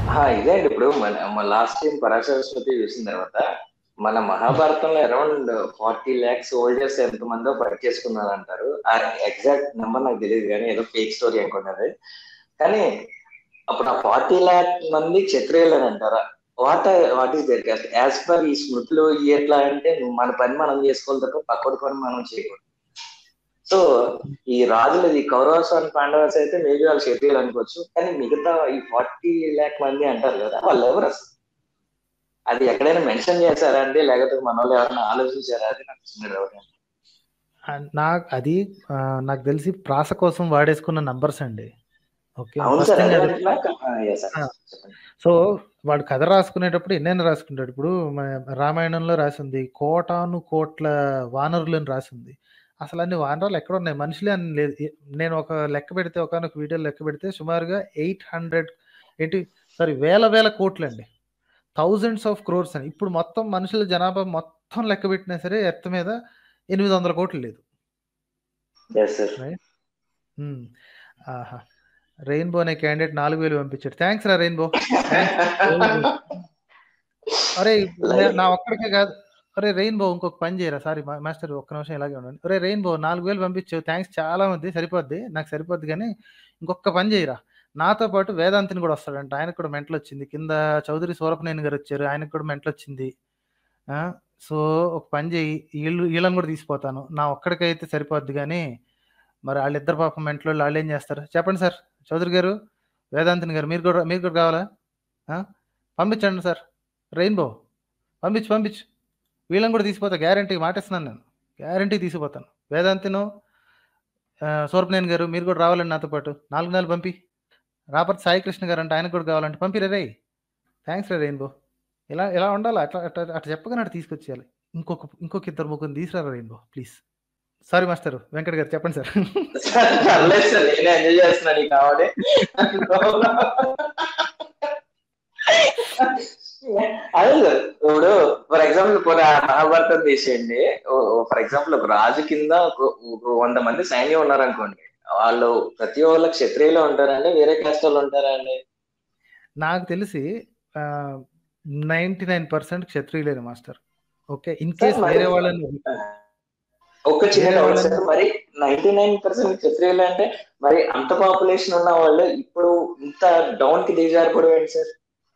ఆ, ఇదే అండి ఇప్పుడు మన లాస్ట్ టైం పరాశరస్వతి చూసిన తర్వాత మన మహాభారతంలో అరౌండ్ ఫార్టీ ల్యాక్స్ సోల్జర్స్ ఎంతమందో ఫైట్ చేసుకున్నారు అంటారు ఆ ఎగ్జాక్ట్ నెంబర్ నాకు తెలియదు కానీ ఏదో ఫేక్ స్టోరీ అనుకున్నది కానీ అప్పుడు ఆ ఫార్టీ ల్యాక్ మంది క్షత్రియులు అని అంటారా what what is their caste as per ఈ స్మృతిలో ఇవి ఎట్లా అంటే మన పని మనం చేసుకోవాలి తప్ప పక్కడి పని మనం చేయకూడదు సో ఈ రాజులు ఈ కౌరవస్ అండ్ పాండవర్స్ అయితే మేబీ వాళ్ళు క్షత్రియులు అనుకోవచ్చు కానీ మిగతా ఈ ఫార్టీ ల్యాక్ మంది అంటారు కదా వాళ్ళు ఎవరు అసలు అది ఎక్కడైనా మెన్షన్ చేశారా అండి లేకపోతే మన వాళ్ళు ఎవరైనా ఆలోచించారా అది నాకు చిన్న డౌట్ నాకు అది ఆ, నాకు తెలిసి ప్రాస కోసం వాడేసుకున్న నంబర్స్ అండి ఓకే అవును ఫస్ట్ సార్ థింగ్ అదే అది అట్లా ఆ, yes sir. ఆ. చెప్పండి సో వాడు కథ రాసుకునేటప్పుడు ఎన్నైనా రాసుకుంటాడు ఇప్పుడు మన రామాయణంలో రాసింది కోటాను కోట్ల వానరులను రాసింది అసలు అన్ని వానరాలు ఎక్కడ ఉన్నాయి మనుషులే అని లేదు ఏ- నేను ఒక లెక్క పెడితే ఒకనొక వీడియో లెక్క పెడితే సుమారుగా ఎయిట్ హండ్రెడ్ ఏంటి సారీ వేల వేల కోట్లు అండి థౌజండ్స్ ఆఫ్ క్రోర్స్ అని ఇప్పుడు మొత్తం మనుషుల జనాభా మొత్తం లెక్క పెట్టినా సరే ఎర్త్ మీద ఎనిమిది వందల కోట్లు లేదు Yes, sir. ఉమ్. ఆహా రెయిన్బో అనే క్యాండిడేట్ నాలుగు వేలు పంపించాడు థ్యాంక్స్ రా రెయిన్బో అరే నే- నా ఒక్కడికే కాదు అరే రెయిన్బో ఇంకొక పని చేయరా సారీ మాస్టర్ ఒక్క నిమిషం ఇలాగే ఉండండి అరే రెయిన్బో నాలుగు వేలు పంపించావు థ్యాంక్స్ చాలా మంది సరిపోద్ది నాకు సరిపోద్ది కానీ ఇంకొక పని చేయరా నాతో పాటు వేదాంతిని కూడా వస్తాడంట ఆయనకు కూడా మెంటల్ వచ్చింది కింద చౌదరి సూరపనేని గారు వచ్చారు ఆయనకు కూడా మెంటల్ వచ్చింది ఆ, సో ఒక పని చేయి వీళ్ళు వీళ్ళని కూడా తీసిపోతాను నా ఒక్కడికైతే సరిపోద్ది కానీ మరి వాళ్ళిద్దరు పాపం మెంట్లో వాళ్ళు ఏం చేస్తారు చెప్పండి సార్ చౌదరి గారు వేదాంతిని గారు మీరు కూడా మీరు కూడా కావాలా ఆ? పంపించండి సార్ రెయిన్బో పంపించు పంపించు వీళ్ళని కూడా తీసిపోతా గ్యారంటీ మాటిస్తున్నాను నేను గ్యారంటీ తీసిపోతాను వేదాంతిను ఆ, సూరపనేని గారు మీరు కూడా రావాలండి నాతో పాటు నాలుగు నెలలు పంపి రాపర్తి సాయి కృష్ణ గారు అంటే ఆయనకు కూడా కావాలంటే పంపిరే రే థ్యాంక్స్ రే రెయిన్బో ఇలా ఇలా ఉండాలి అట్లా అట్లా అట్లా చెప్పగానే అట్లా తీసుకొచ్చేయాలి ఇంకొక ఇంకొక ఇద్దరు ముగ్గురు తీసుకురా rainbow please sorry master Venkat garu చెప్పండి సార్ పర్లేదు సార్ నేనే ఎంజాయ్ చేస్తున్నాను ఈ కావాలి అదే సార్ ఇప్పుడు ఫర్ ఎగ్జాంపుల్ ఇప్పుడు ఆ మహాభారతం తీసేయండి ఫర్ ఎగ్జాంపుల్ ఒక రాజు కింద ఒక ఒక వంద మంది సైన్యం ఉన్నారనుకోండి వాళ్ళు ప్రతి ఒక్కళ్ళు క్షత్రియులు ఉంటారండి వేరే క్యాస్ట్ వాళ్ళు ఉంటారా అండి నాకు తెలిసి నైంటీ నైన్ పర్సెంట్ క్షత్రియులేను master okay in sir case మరి వేరే వాళ్ళని ఒక చిన్న వేరే డౌట్ వాళ్ళని సార్ మరి నైన్టీ నైన్ పర్సెంట్ క్షత్రియులు అంటే మరి అంత పాపులేషన్ ఉన్న వాళ్ళు ఇప్పుడు ఇంత డౌన్ కి దిగజారిపోవడం ఏంటి సార్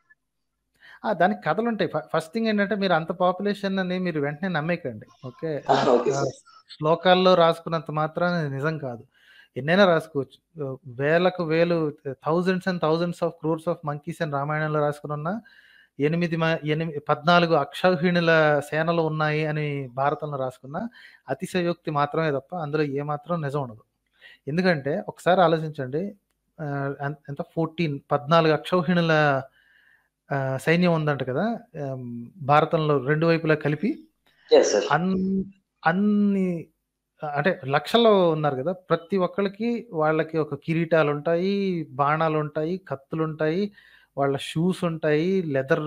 ఆ, దానికి కథలు ఉంటాయి ఫస్ట్ థింగ్ ఏంటంటే మీరు అంత పాపులేషన్ అని మీరు వెంటనే నమ్మేకండి ఓకే ఓకే సార్ శ్లోకాల్లో రాసుకున్నంత మాత్రాన ఇది నిజం కాదు ఎన్నైనా రాసుకోవచ్చు ఆ, వేలకు వేలు thousands and thousands of crores of monkeys అని రామాయణంలో రాసుకుని ఉన్న ఎనిమిది మ- ఎనిమిది పద్నాలుగు అక్షౌహిణుల సేనలు ఉన్నాయి అని భారతంలో రాసుకున్న అతిశయోక్తి మాత్రమే తప్ప అందులో ఏమాత్రం నిజం ఉండదు ఎందుకంటే ఒకసారి ఆలోచించండి ఆ, ఎంత- ఎంత ఫోర్టీన్ పద్నాలుగు అక్షౌహిణుల ఆ, సైన్యం ఉందంట కదా ఆమ్, భారతంలో రెండు వైపులా కలిపి ఎస్ సార్ అన్ అన్ని అంటే లక్షల్లో ఉన్నారు కదా ప్రతి ఒక్కళ్ళకి వాళ్ళకి ఒక కిరీటాలు ఉంటాయి బాణాలు ఉంటాయి కత్తులు ఉంటాయి వాళ్ళ షూస్ ఉంటాయి లెదర్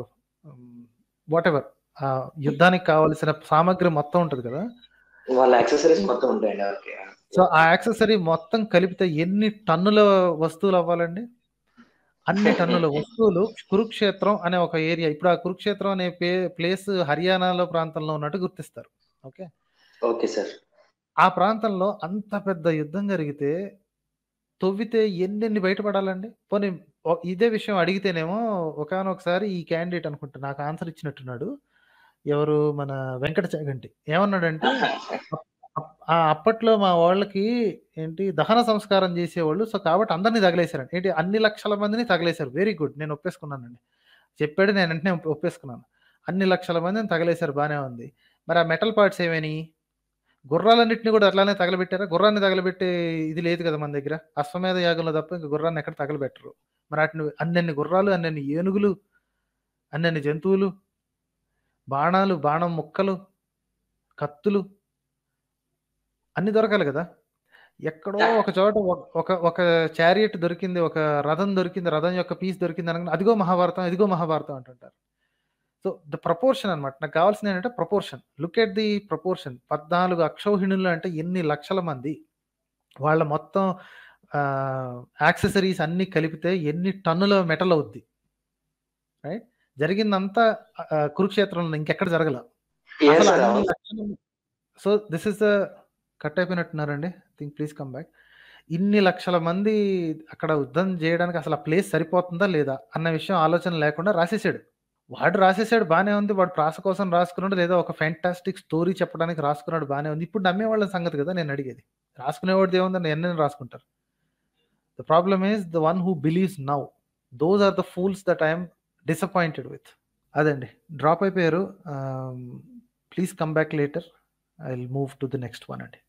వాట్ ఎవర్ యుద్ధానికి కావాల్సిన సామాగ్రి మొత్తం ఉంటుంది కదా వాళ్ళ యాక్సెసరీస్ మొత్తం ఉంటాయండి ఓకే సో ఆ యాక్సెసరీ మొత్తం కలిపితే ఎన్ని టన్నుల వస్తువులు అవ్వాలండి అన్ని టన్నుల వస్తువులు కురుక్షేత్రం అనే ఒక ఏరియా ఇప్పుడు ఆ కురుక్షేత్రం అనే పే ప్లేస్ హర్యానాలో ప్రాంతంలో ఉన్నట్టు గుర్తిస్తారు ఓకే ఓకే సార్ ఆ ప్రాంతంలో అంత పెద్ద యుద్ధం జరిగితే తవ్వితే ఎన్నెన్ని బయటపడాలండి పోనీ ఓ- ఇదే విషయం అడిగితేనేమో ఒకనొకసారి ఈ క్యాండిడేట్ అనుకుంటా నాకు ఆన్సర్ ఇచ్చినట్టున్నాడు ఎవరు మన వెంకట చాగంటి ఏమన్నాడంటే అప్- అప్- ఆ అప్పట్లో మా వాళ్ళకి ఏంటి దహన సంస్కారం చేసేవాళ్ళు సో కాబట్టి అందరినీ తగిలేశారండి ఏంటి అన్ని లక్షల మందిని తగిలేశారు వెరీ గుడ్ నేను ఒప్పేసుకున్నానండి చెప్పాడు నేను వెంటనే ఒప్ప- ఒప్పేసుకున్నాను అన్ని లక్షల మందిని తగిలేశారు బాగానే ఉంది మరి ఆ మెటల్ పార్ట్స్ ఏమైనాయి గుర్రాలన్నింటినీ కూడా అట్లానే తగలబెట్టారా గుర్రాన్ని తగలబెట్టే ఇది లేదు కదా మన దగ్గర అశ్వమేధ యాగంలో తప్ప ఇంకా గుర్రాన్ని ఎక్కడ తగలబెట్టరు మరి వాటిని అన్నన్ని గుర్రాలు అన్నన్ని ఏనుగులు అన్నన్ని జంతువులు బాణాలు బాణం ముక్కలు కత్తులు అన్ని దొరకాలి కదా ఎక్కడో ఒక చోట ఒక- ఒక ఒక చారియట్ దొరికింది ఒక రథం దొరికింది రథం యొక్క పీస్ దొరికింది అనగా అదిగో మహాభారతం ఇదిగో మహాభారతం అంటుంటారు సో ద ప్రపోర్షన్ అన్నమాట నాకు కావాల్సింది ఏంటంటే proportion look at the proportion పద్నాలుగు అక్షౌహిణులు అంటే ఎన్ని లక్షల మంది వాళ్ళ మొత్తం యాక్సెసరీస్ అన్ని కలిపితే ఎన్ని టన్నుల మెటల్ అవుద్ది రైట్ జరిగిందంతా ఆ, కురుక్షేత్రంలో ఇంకెక్కడ జరగల Yes, అసలు sir, అన్ని అవును. లక్షల so this is the cut అయిపోయినట్టున్నారండి థింక్ ప్లీజ్ కమ్ బ్యాక్ ఇన్ని లక్షల మంది అక్కడ యుద్ధం చేయడానికి అసలు ఆ ప్లేస్ సరిపోతుందా లేదా అన్న విషయం ఆలోచన లేకుండా రాసేసాడు వాడు రాసేసాడు బానే ఉంది వాడు ప్రాస కోసం రాసుకున్నాడు లేదా ఒక ఫ్యాంటాస్టిక్ స్టోరీ చెప్పడానికి రాసుకున్నాడు బానే ఉంది ఇప్పుడు నమ్మేవాళ్ళ సంగతి కదా నేను అడిగేది రాసుకునేవాడు ఏముందని ఎన్ని రాసుకుంటారు the problem is the one who believes now those are the fools that I'm disappointed with అదండి డ్రాప్ అయిపోయారు please come back later I will move to the next one అండి